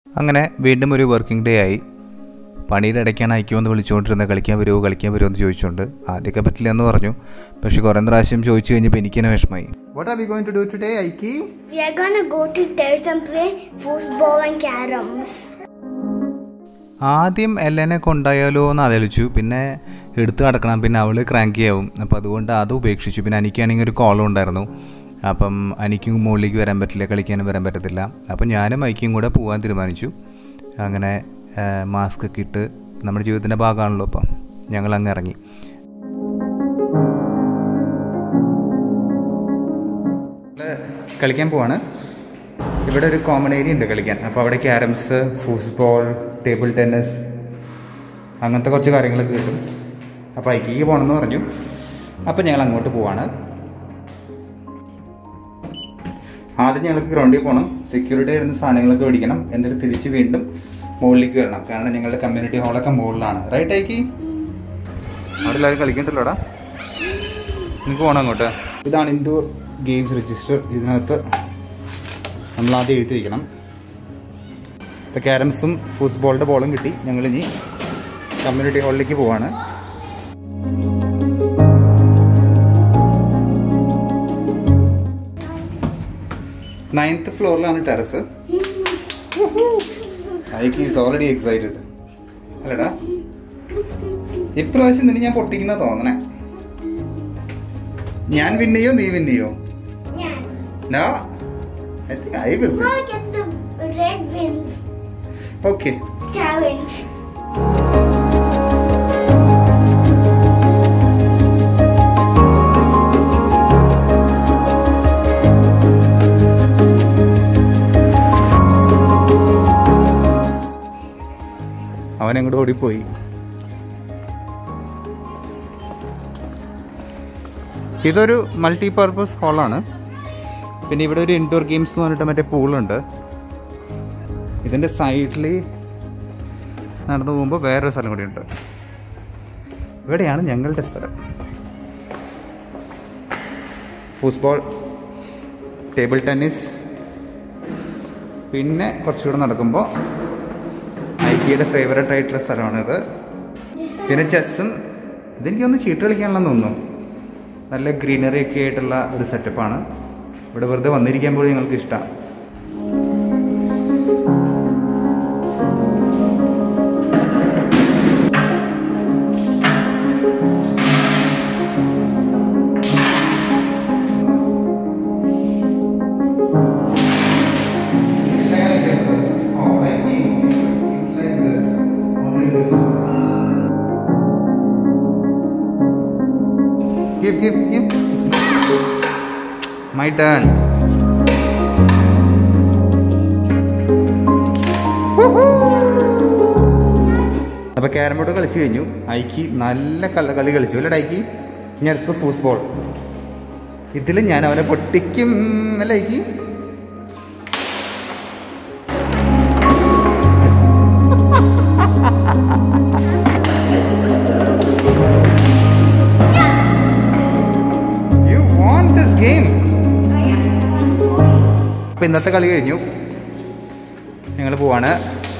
അങ്ങനെ വീണ്ടും ഒരു വർക്കിംഗ് ഡേ ആയി പണിയുടെ ഇടയ്ക്കാണ് അയക്കുമെന്ന് വിളിച്ചുകൊണ്ടിരുന്നത് കളിക്കാൻ വരുമോ കളിക്കാൻ വരുമോ എന്ന് ചോദിച്ചുകൊണ്ട് ആദ്യമൊക്കെ പറ്റില്ല എന്ന് പറഞ്ഞു പക്ഷേ കുറേ പ്രാവശ്യം ചോദിച്ചു കഴിഞ്ഞപ്പോൾ എനിക്ക് തന്നെ വിഷമമായി what are we going to do today Aikki We are gonna go to terrace and play football and caroms. ആദ്യം എല്ലനെ കൊണ്ടായാലോ എന്ന് ആലോചിച്ചു പിന്നെ എടുത്ത് കിടക്കണം പിന്നെ അവൾ ക്രാങ്കി ആവും അപ്പോൾ അതുകൊണ്ട് അത് ഉപേക്ഷിച്ചു പിന്നെ എനിക്കാണെങ്കിൽ ഒരു കോളും ഉണ്ടായിരുന്നു അപ്പം എനിക്കും മുകളിലേക്ക് വരാൻ പറ്റില്ല കളിക്കാനും വരാൻ പറ്റത്തില്ല അപ്പം ഞാനും മൈക്കും കൂടെ പോകാൻ തീരുമാനിച്ചു അങ്ങനെ മാസ്ക് ഒക്കെ ഇട്ട് നമ്മുടെ ജീവിതത്തിൻ്റെ ഭാഗമാണല്ലോ അപ്പം ഞങ്ങൾ അങ്ങ് ഇറങ്ങി കളിക്കാൻ പോവാണ് ഇവിടെ ഒരു കോമൺ ഏരിയ ഉണ്ട് കളിക്കാൻ അപ്പോൾ അവിടെ ക്യാരംസ് ഫുട്ബോൾ ടേബിൾ ടെന്നീസ് അങ്ങനത്തെ കുറച്ച് കാര്യങ്ങളൊക്കെ കിട്ടും അപ്പോൾ ഐക്കിക്ക് പോകണമെന്ന് പറഞ്ഞു അപ്പോൾ ഞങ്ങൾ അങ്ങോട്ട് പോവാണ് ആദ്യം ഞങ്ങൾക്ക് ഗ്രൗണ്ടിൽ പോകണം സെക്യൂരിറ്റി ആയിരുന്ന സാധനങ്ങളൊക്കെ മേടിക്കണം എന്നിട്ട് തിരിച്ച് വീണ്ടും മുകളിലേക്ക് വരണം കാരണം ഞങ്ങളുടെ കമ്മ്യൂണിറ്റി ഹാളൊക്കെ മുകളിലാണ് റൈറ്റ് ഐക്കി അവിടെ എല്ലാവരും കളിക്കണ്ടല്ലോടാ നിങ്ങൾക്ക് പോകണം അങ്ങോട്ട് ഇതാണ് ഇൻഡോർ ഗെയിംസ് രജിസ്റ്റർ ഇതിനകത്ത് നമ്മൾ ആദ്യം എഴുതി വയ്ക്കണം ഇപ്പോൾ ക്യാരംസും ഫുട്ബോളിൻ്റെ ബോളും കിട്ടി ഞങ്ങൾ ഇനി കമ്മ്യൂണിറ്റി ഹാളിലേക്ക് പോവാണ് നയൻത്ത് ഫ്ലോറിലാണ് terrace Aik is already excited അല്ലടാ ഇപ്രാവശ്യം നിന്നെ ഞാൻ പൊട്ടിക്കുന്ന തോന്നണേ ഞാൻ വിന്നയോ നീ വിന്നയോ Yeah. No I think I will Whoever gets the red wins okay challenge. അവൻ അങ്ങോട്ട് ഓടിപ്പോയി ഇതൊരു മൾട്ടി പർപ്പസ് ഹാളാണ് പിന്നെ ഇവിടെ ഒരു ഇൻഡോർ ഗെയിംസ് എന്ന് പറഞ്ഞിട്ട് മറ്റേ പൂളുണ്ട് ഇതിൻ്റെ സൈഡിൽ നടന്നു പോകുമ്പോൾ വേറൊരു സ്ഥലം കൂടി ഉണ്ട് ഇവിടെയാണ് ഞങ്ങളുടെ സ്ഥലം ഫുട്ബോൾ ടേബിൾ ടെന്നീസ് പിന്നെ കുറച്ചുകൂടെ നടക്കുമ്പോൾ ഐക്കിയുടെ ഫേവറേറ്റ് ആയിട്ടുള്ള സ്ഥലമാണിത് പിന്നെ ചെസ്സും ഇതെനിക്കൊന്ന് ചീട്ട് കളിക്കാനുള്ളതെന്ന് തോന്നുന്നു നല്ല ഗ്രീനറി ഒക്കെ ആയിട്ടുള്ള ഒരു സെറ്റപ്പാണ് ഇവിടെ വെറുതെ വന്നിരിക്കാൻ പോലും ഞങ്ങൾക്ക് ഇഷ്ടമാണ് Give, give, give. My turn. അപ്പോൾ ക്യാരം ബോർഡ് കളിച്ച് കഴിഞ്ഞു ഐക്കി നല്ല കള കളി കളിച്ചു അല്ലേ ഐക്കി ഇനി അടുത്ത് ഫൂസ്ബോൾ ഇതിൽ ഞാൻ അവനെ പൊട്ടിക്കും അല്ലേ Aikki you want this game അപ്പം ഇന്നത്തെ കളി കഴിഞ്ഞു ഞങ്ങൾ പോവാണ്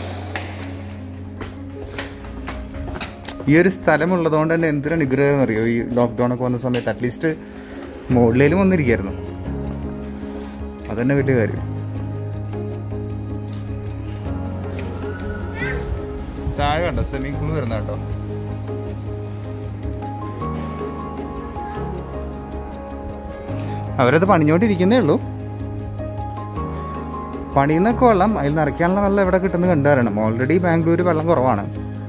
ഈ ഒരു സ്ഥലം ഉള്ളതുകൊണ്ട് തന്നെ എന്തൊരു അനുഗ്രഹം അറിയോ ഈ ലോക്ക്ഡൗൺ ഒക്കെ വന്ന സമയത്ത് അറ്റ്ലീസ്റ്റ് മുകളിലേലും വന്നിരിക്കായിരുന്നു അതന്നെ വലിയ കാര്യം താഴെ കണ്ടോ സ്വിമ്മിംഗ് പൂൾ വരുന്ന കേട്ടോ അവരത് പണിഞ്ഞോണ്ടിരിക്കുന്നേ ഉള്ളൂ പണിയുന്നൊക്കെ വെള്ളം അതിൽ നിറയ്ക്കാനുള്ള വെള്ളം എവിടെ കിട്ടുന്നത് കണ്ടുവരണം ഓൾറെഡി ബാംഗ്ലൂർ വെള്ളം കുറവാണ്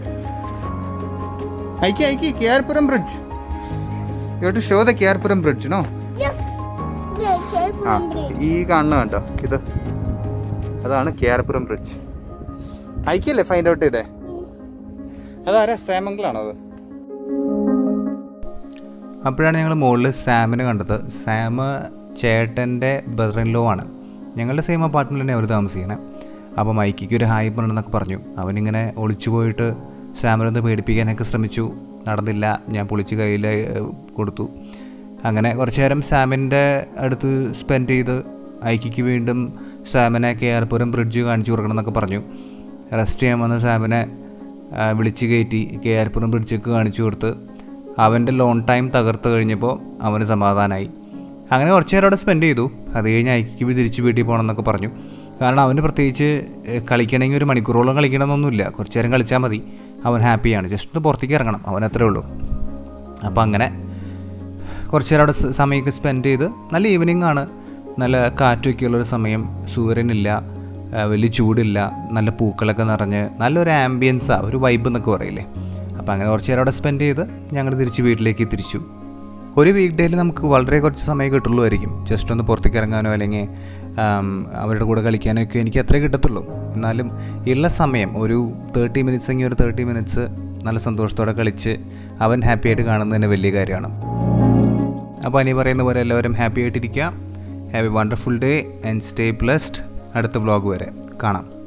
ഐക്കി ഐക്കി KR Puram bridge you to show the KR Puram bridge no Yes. Yeah, careful ആ and brave. ഈ കാണുന്ന കണ്ടോ ഇത് അതാണ് കെയാർപുരം ബ്രിഡ്ജ് ഐക്കിയല്ലേ ഫൈൻഡ് ഔട്ട് ചെയ്തേ അതാരാ സാമംഗിളാണോ അത് അപ്പോഴാണ് ഞങ്ങൾ മുകളിൽ സാമിനെ കണ്ടത് സാം ചേട്ടൻ്റെ ബ്രദർ ഇൻ ലോ ആണ് ഞങ്ങളുടെ സെയിം അപ്പാർട്ട്മെൻറ്റിൽ തന്നെ അവർ താമസിക്കുന്നത് അപ്പോൾ മൈക്കിക്ക് ഒരു ഹായ് പറഞ്ഞെന്നൊക്കെ പറഞ്ഞു അവനിങ്ങനെ ഒളിച്ചു പോയിട്ട് സാമിനൊന്ന് പേടിപ്പിക്കാനൊക്കെ ശ്രമിച്ചു നടന്നില്ല ഞാൻ പൊളിച്ച് കയ്യിൽ ഏഹ്, കൊടുത്തു അങ്ങനെ കുറച്ച് നേരം സാമിൻ്റെ അടുത്ത് സ്പെൻഡ് ചെയ്ത് ഐക്കിക്ക് വീണ്ടും സാബനെ കെ ആർ പുരം ബ്രിഡ്ജ് കാണിച്ചു കൊടുക്കണം എന്നൊക്കെ പറഞ്ഞു റെസ്റ്റ് ചെയ്യാൻ വന്ന സാബനെ ആ, വിളിച്ച് കയറ്റി കെ ആർ പുരം ബ്രിഡ്ജൊക്കെ കാണിച്ചു കൊടുത്ത് അവൻ്റെ ലോൺ ടൈം തകർത്ത് കഴിഞ്ഞപ്പോൾ അവന് സമാധാനമായി അങ്ങനെ കുറച്ച് നേരം അവിടെ സ്പെൻഡ് ചെയ്തു അത് കഴിഞ്ഞ് ഐക്കിക്ക് തിരിച്ച് വീട്ടിൽ പോകണം എന്നൊക്കെ പറഞ്ഞു കാരണം അവന് പ്രത്യേകിച്ച് ഏഹ്, കളിക്കണമെങ്കിൽ ഒരു മണിക്കൂറോളം കളിക്കണമെന്നൊന്നുമില്ല കുറച്ച് നേരം കളിച്ചാൽ മതി അവൻ ഹാപ്പിയാണ് ജസ്റ്റ് ഒന്ന് പുറത്തേക്ക് ഇറങ്ങണം അവൻ അത്രേ ഉള്ളൂ അപ്പോൾ അങ്ങനെ കുറച്ച് നേരം അവിടെ സ- സമയമൊക്കെ സ്പെൻഡ് ചെയ്ത് നല്ല ഈവനിങ് ആണ് നല്ല കാറ്റൊക്കെ ഉള്ളൊരു സമയം സൂര്യനില്ല ആ, വലിയ ചൂടില്ല നല്ല പൂക്കളൊക്കെ നിറഞ്ഞ് നല്ലൊരു ആംബിയൻസാണ് ഒരു വൈബ് എന്നൊക്കെ പറയില്ലേ അപ്പോൾ അങ്ങനെ കുറച്ച് നേരം അവിടെ സ്പെൻഡ് ചെയ്ത് ഞങ്ങൾ തിരിച്ച് വീട്ടിലേക്ക് തിരിച്ചു ഒരു വീക്ക് ഡേയിൽ നമുക്ക് വളരെ കുറച്ച് സമയം കിട്ടുള്ളൂമായിരിക്കും ജസ്റ്റ് ഒന്ന് പുറത്തേക്ക് ഇറങ്ങാനോ അല്ലെങ്കിൽ ആം, അവരുടെ കൂടെ കളിക്കാനോ ഒക്കെ എനിക്ക് അത്രേ കിട്ടത്തുള്ളൂ എന്നാലും ഉള്ള സമയം ഒരു തേർട്ടി മിനിറ്റ്സ് എങ്കിൽ ഒരു തേർട്ടി മിനിറ്റ്സ് നല്ല സന്തോഷത്തോടെ കളിച്ച് അവൻ ഹാപ്പി ആയിട്ട് കാണുന്നത് തന്നെ വലിയ കാര്യമാണ് അപ്പോൾ അനി പറയുന്ന പോലെ എല്ലാവരും ഹാപ്പി ആയിട്ടിരിക്കുക have a wonderful day and stay blessed അടുത്ത വ്ളോഗ് വരെ കാണാം